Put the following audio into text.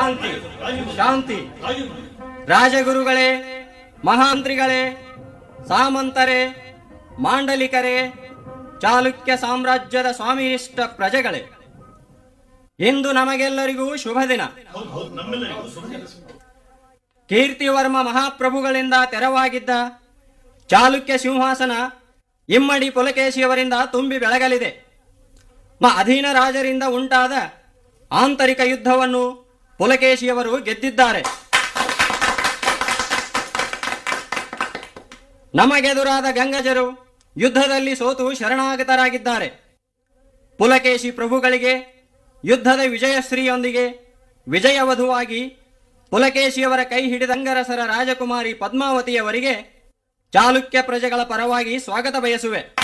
ಶಾಂತಿ ಶಾಂತಿ ರಾಜಗುರುಗಳೇ ಮಹಾಂತ್ರಿಗಳೇ ಸಾಮಂತರೇ ಮಾಂಡಲಿಕರೇ ಚಾಲುಕ್ಯ ಸಾಮ್ರಾಜ್ಯದ ಸ್ವಾಮಿನಿಷ್ಠ ಪ್ರಜೆಗಳೇ ಇಂದು ನಮಗೆಲ್ಲರಿಗೂ ಶುಭ ದಿನ ಕೀರ್ತಿವರ್ಮ ಮಹಾಪ್ರಭುಗಳಿಂದ ತೆರವಾಗಿದ್ದ ಚಾಲುಕ್ಯ ಸಿಂಹಾಸನ ಇಮ್ಮಡಿ ಪುಲಕೇಶಿಯವರಿಂದ ತುಂಬಿ ಬೆಳಗಲಿದೆ ಮ ಅಧೀನ ರಾಜರಿಂದ ಉಂಟಾದ ಆಂತರಿಕ ಯುದ್ಧವನ್ನು ಪುಲಕೇಶಿಯವರು ಗೆದ್ದಿದ್ದಾರೆ ನಮಗೆದುರಾದ ಗಂಗಜರು ಯುದ್ಧದಲ್ಲಿ ಸೋತು ಶರಣಾಗತರಾಗಿದ್ದಾರೆ ಪುಲಕೇಶಿ ಪ್ರಭುಗಳಿಗೆ ಯುದ್ಧದ ವಿಜಯಶ್ರೀಯೊಂದಿಗೆ ವಿಜಯವಧುವಾಗಿ ಪುಲಕೇಶಿಯವರ ಕೈ ಹಿಡಿದಂಗರಸರ ರಾಜಕುಮಾರಿ ಪದ್ಮಾವತಿಯವರಿಗೆ ಚಾಲುಕ್ಯ ಪ್ರಜೆಗಳ ಪರವಾಗಿ ಸ್ವಾಗತ ಬಯಸುವೆ